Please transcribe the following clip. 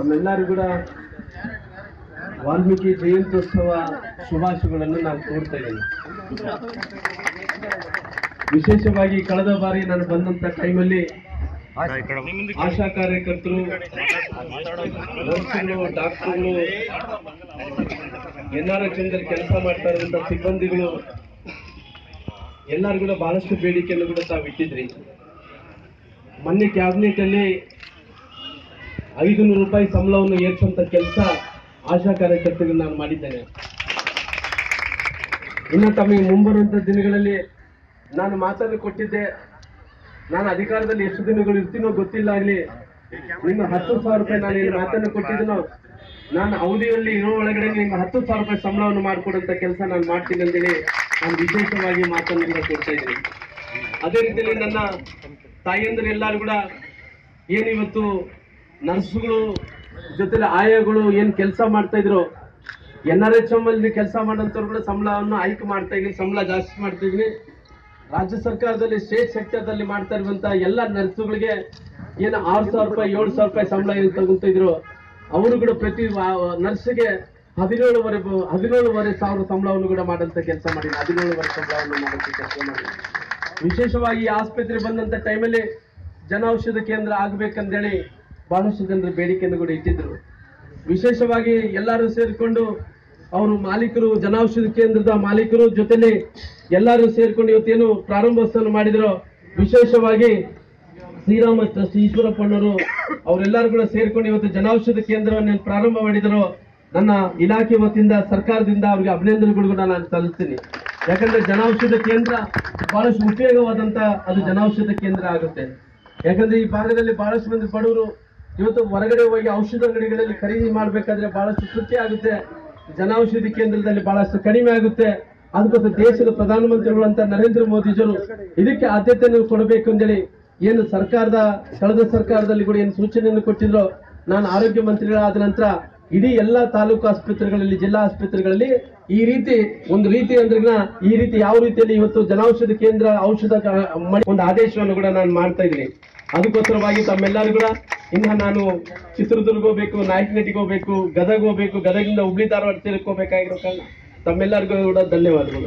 ತಮ್ಮೆಲ್ಲರಿಗೂ ಕೂಡ ವಾಲ್ಮೀಕಿ ಜಯಂತ್ಯೋತ್ಸವ ಶುಭಾಶಯಗಳನ್ನು ನಾನು ಕೋರ್ತಾ ಇದ್ದೀನಿ ವಿಶೇಷವಾಗಿ ಕಳೆದ ಬಾರಿ ನಾನು ಬಂದಂತ ಟೈಮಲ್ಲಿ ಆಶಾ ಕಾರ್ಯಕರ್ತರು ನರ್ಸುಗಳು ಡಾಕ್ಟರ್ಗಳು ಎನ್ ಆರ್ ಎಚ್ ಕೆಲಸ ಮಾಡ್ತಾ ಇರುವಂತ ಸಿಬ್ಬಂದಿಗಳು ಎಲ್ಲರೂ ಕೂಡ ಬಹಳಷ್ಟು ಬೇಡಿಕೆಯನ್ನು ಕೂಡ ತಾವು ಇಟ್ಟಿದ್ರಿ ಮೊನ್ನೆ ಕ್ಯಾಬಿನೆಟ್ ಅಲ್ಲಿ ಐದು ನೂರು ರೂಪಾಯಿ ಸಂಬಳವನ್ನು ಏರ್ಸುವಂತ ಕೆಲಸ ಆಶಾ ಕಾರ್ಯಕರ್ತರಿಗೆ ನಾನು ಮಾಡಿದ್ದೇನೆ ಇನ್ನು ತಮಗೆ ಮುಂಬರುವಂತ ದಿನಗಳಲ್ಲಿ ನಾನು ಮಾತನ್ನು ಕೊಟ್ಟಿದ್ದೆ ನಾನು ಅಧಿಕಾರದಲ್ಲಿ ಎಷ್ಟು ದಿನಗಳು ಇರ್ತೀನೋ ಗೊತ್ತಿಲ್ಲ ಆಗಲಿ ನಿಮ್ಮ ಹತ್ತು ಸಾವಿರ ರೂಪಾಯಿ ನಾನು ಏನು ಮಾತನ್ನು ಕೊಟ್ಟಿದ್ದೀನೋ ನಾನು ಅವಧಿಯಲ್ಲಿ ಇರೋ ಒಳಗಡೆ ನಿಮ್ಮ ಹತ್ತು ಸಾವಿರ ರೂಪಾಯಿ ಸಂಬಳವನ್ನು ಮಾಡಿಕೊಡುವಂತ ಕೆಲಸ ನಾನು ಮಾಡ್ತೀನಿ ಅಂತೇಳಿ ನಾನು ವಿಶೇಷವಾಗಿ ಮಾತನ್ನು ಕೂಡ ಕೊಡ್ತಾ ಇದ್ದೀನಿ ಅದೇ ರೀತಿಯಲ್ಲಿ ನನ್ನ ತಾಯಿಯಂದ್ರೆ ಎಲ್ಲರೂ ಕೂಡ ಏನಿವತ್ತು ನರ್ಸ್ಗಳು ಜೊತೆಲಿ ಆಯಾಗಳು ಏನ್ ಕೆಲಸ ಮಾಡ್ತಾ ಇದ್ರು ಎನ್ ಆರ್ ಎಚ್ ಎಂ ಅಲ್ಲಿ ಕೆಲಸ ಮಾಡೋಂಥವ್ರು ಕೂಡ ಸಂಬಳವನ್ನು ಆಯ್ಕೆ ಮಾಡ್ತಾ ಇದ್ದೀನಿ ಸಂಬಳ ಜಾಸ್ತಿ ಮಾಡ್ತಾ ಇದ್ದೀನಿ ರಾಜ್ಯ ಸರ್ಕಾರದಲ್ಲಿ ಸ್ಟೇಟ್ ಸೆಕ್ಟರ್ದಲ್ಲಿ ಮಾಡ್ತಾ ಇರುವಂತ ಎಲ್ಲ ನರ್ಸುಗಳಿಗೆ ಏನು ಆರು ಸಾವಿರ ರೂಪಾಯಿ ಏಳು ಸಾವಿರ ರೂಪಾಯಿ ಸಂಬಳ ಏನು ತಗೊಂತ ಇದ್ರು ಅವರು ಕೂಡ ಪ್ರತಿ ವಾ- ನರ್ಸ್ಗೆ ಹದಿನೇಳುವರೆ ಬ- ಹದಿನೇಳುವರೆ ಸಾವಿರ ಸಂಬಳವನ್ನು ಕೂಡ ಮಾಡಂತ ಕೆಲಸ ಮಾಡಿಲ್ಲ ಹದಿನೇಳುವರೆ ಸಂಬಳವನ್ನು ಮಾಡಂತ ಕೆಲಸ ಮಾಡಿಲ್ಲ ವಿಶೇಷವಾಗಿ ಈ ಆಸ್ಪತ್ರೆ ಬಂದಂತ ಟೈಮಲ್ಲಿ ಜನೌಷಧ ಕೇಂದ್ರ ಆಗ್ಬೇಕಂತೇಳಿ ಬಹಳಷ್ಟು ಜನರ ಬೇಡಿಕೆಯನ್ನು ಕೂಡ ಇಟ್ಟಿದ್ರು ವಿಶೇಷವಾಗಿ ಎಲ್ಲರೂ ಸೇರಿಕೊಂಡು ಅವರು ಮಾಲೀಕರು ಜನೌಷಧ ಕೇಂದ್ರದ ಮಾಲೀಕರು ಜೊತೆಲಿ ಎಲ್ಲರೂ ಸೇರ್ಕೊಂಡು ಇವತ್ತೇನು ಪ್ರಾರಂಭೋತ್ಸವ ಮಾಡಿದ್ರು ವಿಶೇಷವಾಗಿ ಶ್ರೀರಾಮ ಟ್ರಸ್ಟ್ ಈಶ್ವರಪ್ಪಣ್ಣವರು ಅವರೆಲ್ಲರೂ ಕೂಡ ಸೇರ್ಕೊಂಡು ಇವತ್ತು ಜನೌಷಧ ಕೇಂದ್ರವನ್ನು ಏನ್ ಪ್ರಾರಂಭ ಮಾಡಿದ್ರು ನನ್ನ ಇಲಾಖೆ ವತಿಯಿಂದ ಸರ್ಕಾರದಿಂದ ಅವರಿಗೆ ಅಭಿನಂದನೆಗಳು ಕೂಡ ನಾನು ಸಲ್ಲಿಸ್ತೀನಿ ಯಾಕಂದ್ರೆ ಜನೌಷಧ ಕೇಂದ್ರ ಬಹಳಷ್ಟು ಉಪಯೋಗವಾದಂತ ಅದು ಜನೌಷಧ ಕೇಂದ್ರ ಆಗುತ್ತೆ ಯಾಕಂದ್ರೆ ಈ ಭಾಗದಲ್ಲಿ ಬಹಳಷ್ಟು ಮಂದಿ ಬಡವರು ಇವತ್ತು ಹೊರಗಡೆ ಹೋಗಿ ಔಷಧ ಅಂಗಡಿಗಳಲ್ಲಿ ಖರೀದಿ ಮಾಡ್ಬೇಕಾದ್ರೆ ಬಹಳಷ್ಟು ತುಟ್ಟಿ ಆಗುತ್ತೆ ಜನೌಷಧಿ ಕೇಂದ್ರದಲ್ಲಿ ಬಹಳಷ್ಟು ಕಡಿಮೆ ಆಗುತ್ತೆ ಅದಕ್ಕೋಸ್ಕರ ದೇಶದ ಪ್ರಧಾನಮಂತ್ರಿಗಳು ಅಂತ ನರೇಂದ್ರ ಮೋದಿಜಿಯವರು ಇದಕ್ಕೆ ಆದ್ಯತೆಯನ್ನು ಕೊಡಬೇಕು ಅಂತೇಳಿ ಏನು ಸರ್ಕಾರದ ಕಳೆದ ಸರ್ಕಾರದಲ್ಲಿ ಕೂಡ ಏನು ಸೂಚನೆಯನ್ನು ಕೊಟ್ಟಿದ್ರು ನಾನು ಆರೋಗ್ಯ ಮಂತ್ರಿಗಳಾದ ನಂತರ ಇಡೀ ಎಲ್ಲಾ ತಾಲೂಕು ಆಸ್ಪತ್ರೆಗಳಲ್ಲಿ ಜಿಲ್ಲಾ ಆಸ್ಪತ್ರೆಗಳಲ್ಲಿ ಈ ರೀತಿ ಒಂದು ರೀತಿ ಅಂದ್ರೆ ಈ ರೀತಿ ಯಾವ ರೀತಿಯಲ್ಲಿ ಇವತ್ತು ಜನೌಷಧಿ ಕೇಂದ್ರ ಔಷಧ ಕ- ಮಾಡಿ ಒಂದು ಆದೇಶವನ್ನು ಕೂಡ ನಾನು ಮಾಡ್ತಾ ಇದ್ದೀನಿ ಅದಕ್ಕೋಸ್ಕರವಾಗಿ ತಮ್ಮೆಲ್ಲರೂ ಕೂಡ ಇನ್ನ ನಾನು ಚಿತ್ರದುರ್ಗ ಹೋಗ್ಬೇಕು ನಾಯಕನಟಿಗೆ ಹೋಗ್ಬೇಕು ಗದಗ ಹೋಗ್ಬೇಕು ಗದಗಿಂದ ಹುಬ್ಳಿ ಧಾರವಾಡ ಸೇರ್ಕೋಬೇಕಾಗಿರೋ ಕಾರಣ ತಮ್ಮೆಲ್ಲರಿಗೂ ಕೂಡ ಧನ್ಯವಾದಗಳು